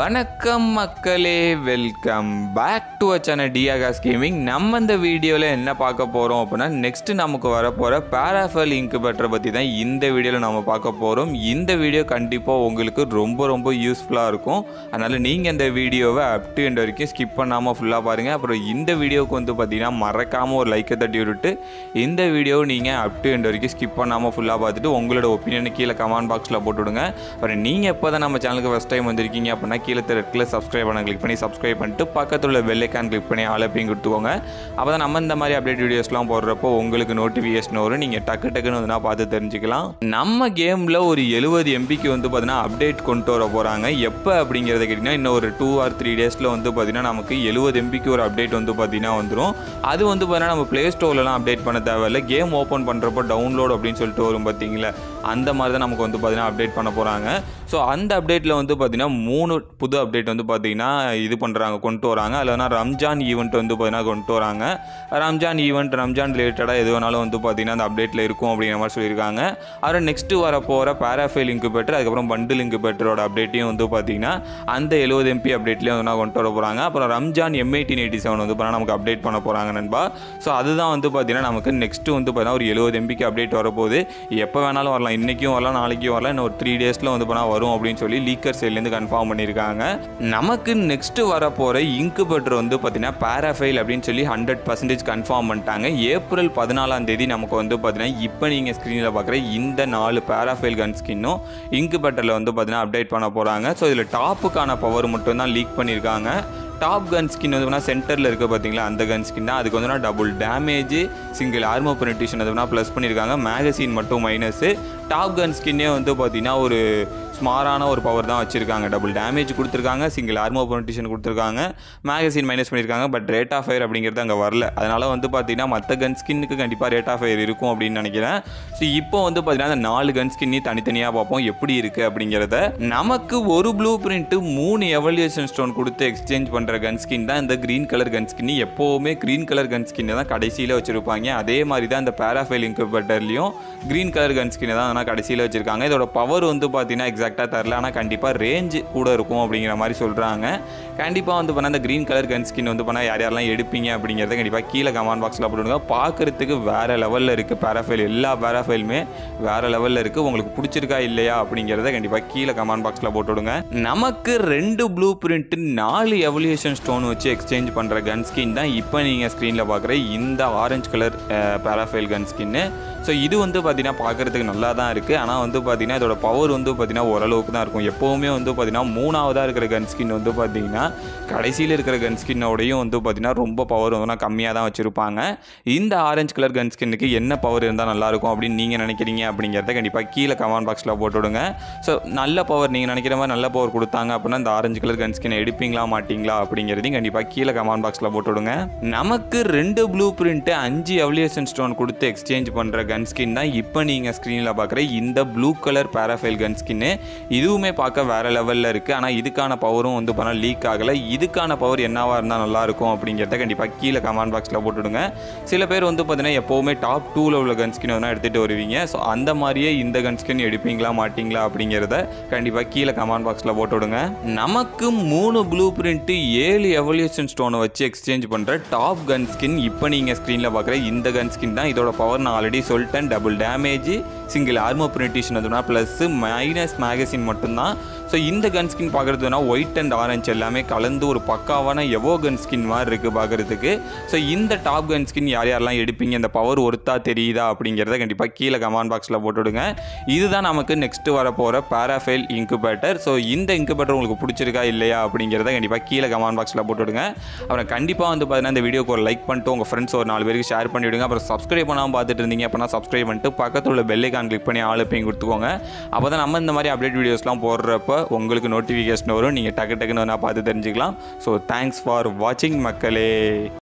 வணக்கம் மக்களே welcome back to a channel டியாகாஸ் கேமிங் நம்ம இந்த வீடியோவில் என்ன பார்க்க போகிறோம் அப்படின்னா நெக்ஸ்ட் நமக்கு வரப்போகிற பேராஃபல் இன்குபேட்டரை பற்றி தான் இந்த வீடியோவில் நம்ம பார்க்க போகிறோம் இந்த வீடியோ கண்டிப்பாக உங்களுக்கு ரொம்ப ரொம்ப யூஸ்ஃபுல்லாக இருக்கும் அதனால் நீங்கள் இந்த வீடியோவை அப் டு எண்ட் வரைக்கும் ஸ்கிப் பண்ணாமல் ஃபுல்லாக பாருங்கள் அப்புறம் இந்த வீடியோவுக்கு வந்து பார்த்தீங்கன்னா மறக்காமல் ஒரு லைக்கை தட்டி விட்டுட்டு இந்த வீடியோவை நீங்கள் அப் டு எண்ட் வரைக்கும் ஸ்கிப் பண்ணாமல் ஃபுல்லாக பார்த்துட்டு உங்களோட ஒப்பீனியனை கீழே கமெண்ட் பாக்ஸில் போட்டு விடுங்க அப்புறம் நீங்கள் எப்போ தான் நம்ம சேனலுக்கு ஃபஸ்ட் டைம் வந்திருக்கீங்க அப்படின்னா கீழே ரெட்டில் சப்ஸ்கிரைப் பண்ண கிளிக் பண்ணி சப்ஸ்கிரைப் பண்ணிட்டு பக்கத்தில் உள்ள பெல் ஐக்கான் கிளிக் பண்ணி ஆலப்பையும் கொடுத்துக்கோங்க அப்போ தான் நம்ம இந்த மாதிரி அப்டேட் வீடியோஸ்லாம் போடுறப்போ உங்களுக்கு நோட்டிஃபிகேஷன் வரும் நீங்கள் டக்கு டக்குன்னு வந்து பார்த்து தெரிஞ்சுக்கலாம் நம்ம கேமில் ஒரு எழுபது எம்பிக்கு வந்து பார்த்தீங்கன்னா அப்டேட் கொண்டு வர போகிறாங்க எப்போ அப்படிங்கிறத கேட்டிங்கன்னா இன்னும் ஒரு டூ ஆர் த்ரீ டேஸில் வந்து பார்த்தீங்கன்னா நமக்கு எழுபது எம்பிக்கு ஒரு அப்டேட் வந்து பார்த்தீங்கன்னா வந்துடும் அது வந்து பார்த்தீங்கன்னா நம்ம ப்ளே ஸ்டோர்லலாம் அப்டேட் பண்ண தேவையில்ல கேம் ஓப்பன் பண்ணுறப்போ டவுன்லோட் அப்படின்னு சொல்லிட்டு வரும் பார்த்தீங்களா அந்த மாதிரி தான் நமக்கு வந்து பார்த்தீங்கன்னா அப்டேட் பண்ண போகிறாங்க ஸோ அந்த அப்டேட்டில் வந்து பார்த்தீங்கன்னா மூணு புது அப்டேட் வந்து பார்த்தீங்கன்னா இது பண்ணுறாங்க கொண்டு வராங்க அதில் வேணால் ரம்ஜான் ஈவெண்ட் வந்து பார்த்தீங்கன்னா கொண்டு வராங்க ரம்ஜான் ஈவெண்ட் ரம்ஜான் ரிலேட்டடாக எது வேணாலும் வந்து பார்த்தீங்கன்னா அந்த அப்டேட்டில் இருக்கும் அப்படிங்கிற மாதிரி சொல்லியிருக்காங்க அப்புறம் நெக்ஸ்ட்டு வர போகிற பேராஃபைல் இன்குபேட்டர் அதுக்கப்புறம் பண்டில் இன்குபேட்டரோட அப்டேட்டையும் வந்து பார்த்தீங்கன்னா அந்த எழுபது எம்பி அப்டேட்லேயும் வந்து கொண்டு வர போகிறாங்க அப்புறம் Ramzan M eighteen eighty seven வந்து பார்த்தீங்கன்னா நமக்கு அப்டேட் பண்ண போகிறாங்க நண்பா ஸோ அதுதான் வந்து பார்த்தீங்கன்னா நமக்கு நெக்ஸ்ட்டு வந்து பார்த்தீங்கன்னா ஒரு எழுபது எம்பிக்கு அப்டேட் வரப்போகுது எப்போ வேணாலும் வரலாம் இன்றைக்கும் வரலாம் நாளைக்கும் வரலாம் இன்னும் ஒரு த்ரீ டேஸில் வந்து பண்ணால் வரும் அப்படின்னு சொல்லி லீக்கர் சைட்லேருந்து கன்ஃபார்ம் பண்ணியிருக்காங்க நமக்கு நெக்ஸ்ட்டு வரப்போகிற இன்குபேட்டர் வந்து பார்த்தீங்கன்னா பேராஃபைல் அப்படின்னு சொல்லி ஹண்ட்ரட் பர்சன்டேஜ் கன்ஃபார்ம் பண்ணிட்டாங்க ஏப்ரல் பதினாலாம் தேதி நமக்கு வந்து பார்த்தீங்கன்னா இப்போ நீங்கள் ஸ்க்ரீனில் பார்க்குற இந்த நாலு பேராஃபைல் கன் ஸ்கின்னும் இன்குபேட்டரில் வந்து பார்த்தீங்கன்னா அப்டேட் பண்ண போகிறாங்க ஸோ இதில் டாப்புக்கான பவர் மட்டும் தான் லீக் பண்ணியிருக்காங்க டாப் கன் ஸ்கின் வந்து சென்டரில் இருக்க பார்த்தீங்களா அந்த கன் ஸ்கின் தான் அதுக்கு வந்து double damage single armour penetration அது ப்ளஸ் பண்ணியிருக்காங்க மேகசின் மட்டும் மைனஸு டாப் கன் ஸ்கின்னே வந்து பார்த்தீங்கன்னா ஒரு ஸ்மாரான ஒரு பவர் தான் வச்சுருக்காங்க டபுள் டேமேஜ் கொடுத்துருக்காங்க சிங்கிள் ஆர்மோ பெனிட்ரேஷன் கொடுத்துருக்காங்க மேகசின் மைனஸ் பண்ணியிருக்காங்க பட் ரேட் ஆஃப் ஃபயர் அப்படிங்கிறது அங்கே வரல அதனால் வந்து பார்த்தீங்கன்னா மற்ற கன் ஸ்கின்னுக்கு கண்டிப்பாக ரேட் ஆஃப் ஃபயர் இருக்கும் அப்படின்னு நினைக்கிறேன் ஸோ இப்போ வந்து பார்த்தீங்கன்னா அந்த நாலு கன் ஸ்கின்னி தனித்தனியாக பார்ப்போம் எப்படி இருக்குது அப்படிங்கிறத நமக்கு ஒரு ப்ளூ பிரிண்ட்டு மூணு எவல்யூஷன் ஸ்டோன் கொடுத்து எக்ஸ்சேஞ்ச் பண்ணுற கன் ஸ்கின் தான் இந்த க்ரீன் கலர் கன் ஸ்கின்னி எப்போவுமே க்ரீன் கலர் கன் ஸ்கின்னை தான் கடைசியில் வச்சுருப்பாங்க அதே மாதிரி தான் இந்த பேராஃபைல் இன்குபேட்டர்லையும் க்ரீன் கலர் கன் ஸ்கின்னை தான் ஆனால் கடைசியில் வச்சுருக்காங்க இதோட பவர் வந்து பார்த்தீங்கன்னா எக்ஸாக்டாக தரல ஆனால் கண்டிப்பாக ரேஞ்ச் கூட இருக்கும் அப்படிங்கிற மாதிரி சொல்கிறாங்க கண்டிப்பாக வந்து பண்ணால் அந்த க்ரீன் கலர் கன் ஸ்கின் வந்து பண்ணால் யார் யாரெல்லாம் எடுப்பீங்க அப்படிங்கிறத கண்டிப்பாக கீழே கமெண்ட் பாக்ஸில் போட்டுடுங்க பார்க்குறதுக்கு வேறு லெவலில் இருக்குது பேராஃபைல் எல்லா பேராஃபைலுமே வேறு லெவலில் இருக்குது உங்களுக்கு பிடிச்சிருக்கா இல்லையா அப்படிங்கிறத கண்டிப்பாக கீழே கமெண்ட் பாக்ஸில் போட்டுவிடுங்க நமக்கு ரெண்டு ப்ளூ பிரிண்ட்டு நாலு எவல்யூஷன் ஸ்டோன் வச்சு எக்ஸ்சேஞ்ச் பண்ணுற கன் ஸ்கின் தான் இப்போ நீங்கள் ஸ்க்ரீனில் பார்க்குற இந்த orange colour parafal gun skin so இது வந்து பார்த்தீங்கன்னா பார்க்குறதுக்கு நல்லா தான் இருக்குது ஆனால் வந்து பார்த்தீங்கன்னா இதோட பவர் வந்து பார்த்தீங்கன்னா ஓரளவுக்கு தான் இருக்கும் எப்போவுமே வந்து பார்த்தீங்கன்னா மூணாவதாக இருக்கிற கன் ஸ்கின் வந்து பார்த்தீங்கன்னா கடைசியில் இருக்கிற கன் ஸ்கின்னோடையும் வந்து பார்த்தீங்கன்னா ரொம்ப பவர் வந்து கம்மியாக தான் வச்சுருப்பாங்க இந்த ஆரஞ்சு கலர் கன் ஸ்கின்னுக்கு என்ன பவர் இருந்தால் நல்லாயிருக்கும் அப்படின்னு நீங்கள் நினைக்கிறீங்க அப்படிங்கிறத கண்டிப்பாக கீழே கமெண்ட் பாக்ஸில் போட்டு விடுங்க ஸோ நல்ல பவர் நீங்கள் நினைக்கிற மாதிரி நல்ல பவர் கொடுத்தாங்க அப்படின்னா இந்த ஆரஞ்சு கலர் கன் ஸ்கின் எடுப்பீங்களா மாட்டீங்களா அப்படிங்கிறதையும் கண்டிப்பாக கீழே கமெண்ட் பாக்ஸில் போட்டு விடுங்க நமக்கு ரெண்டு ப்ளூ பிரிண்ட்டு அஞ்சு எவல்யூஷன் ஸ்டோன் கொடுத்து எக்ஸ்சேஞ்ச் பண்ணுற கன் ஸ்கின் தான் இப்போ நீங்கள் ஸ்க்ரீனில் பார்க்குற இந்த blue colour parafal gun skin இதுவுமே பார்க்க வேறு லெவலில் இருக்குது ஆனால் இதுக்கான பவரும் வந்து பண்ணால் லீக் ஆகலை இதுக்கான பவர் என்னவாக இருந்தால் நல்லாயிருக்கும் அப்படிங்கிறத கண்டிப்பாக கீழே கமெண்ட் பாக்ஸில் போட்டுவிடுங்க சில பேர் வந்து பார்த்தீங்கன்னா எப்போவுமே டாப் டூவில் உள்ள கன் ஸ்கின் வந்து எடுத்துகிட்டு வருவீங்க ஸோ அந்த மாதிரியே இந்த கன் ஸ்கின் எடுப்பீங்களா மாட்டிங்களா அப்படிங்கிறத கண்டிப்பாக கீழே கமெண்ட் பாக்ஸில் போட்டுவிடுங்க நமக்கு மூணு ப்ளூ பிரிண்ட்டு ஏழு எவல்யூஷன் ஸ்டோனை வச்சு எக்ஸ்சேஞ்ச் பண்ணுற டாப் கன் ஸ்கின் இப்போ நீங்கள் ஸ்க்ரீனில் பார்க்குற இந்த கன் ஸ்கின் தான் இதோட பவர் நான் ஆல்ரெடி சொல்லிட்டேன் double damage single armour penetration அதுனா ப்ளஸ் மைனஸ் மேகசின் மட்டும்தான் ஸோ இந்த கன் ஸ்கின் பார்க்குறதுனா ஒயிட் அண்ட் ஆரஞ்சு எல்லாமே கலந்து ஒரு பக்காவான எவோ கன் ஸ்கின் மாதிரி இருக்குது பார்க்குறதுக்கு ஸோ இந்த டாப் கன் ஸ்கின் யார் யாரெல்லாம் எடுப்பீங்க இந்த பவர் ஒருத்தா தெரியுதா அப்படிங்கிறத கண்டிப்பாக கீழே கமெண்ட் பாக்ஸில் போட்டுவிடுங்க இதுதான் நமக்கு நெக்ஸ்ட்டு வர போகிற பேராஃபைல் இன்குபேட்டர் ஸோ இந்த இன்குபேட்டர் உங்களுக்கு பிடிச்சிருக்கா இல்லையா அப்படிங்கிறத கண்டிப்பாக கீழே கமெண்ட் பாக்ஸில் போட்டுவிடுங்க அப்புறம் கண்டிப்பாக வந்து பார்த்தீங்கன்னா இந்த வீடியோக்கு ஒரு லைக் பண்ணிட்டு உங்கள் ஃப்ரெண்ட்ஸ் ஒரு நாலு பேருக்கு ஷேர் பண்ணிவிடுங்க அப்புறம் சப்ஸ்கிரைப் பண்ணாமல் பார்த்துட்டு இருந்தீங்க அப்படின்னா சப்ஸ்கிரைப் பண்ணிட்டு பக்கத்தில் உள்ள பெல்லைக்கான் கிளிக் பண்ணி ஆள் பையும் கொடுத்துக்கோங்க அப்போ தான் நம்ம இந்த மாதிரி அப்டேட் வீடியோஸ்லாம் போடுறப்ப உங்களுக்கு நோட்டிஃபிகேஷன் வரும் நீங்கள் டக்கு டக்குன்னு நான் பார்த்து தெரிஞ்சுக்கலாம் ஸோ தேங்க்ஸ் ஃபார் வாட்சிங் மக்களே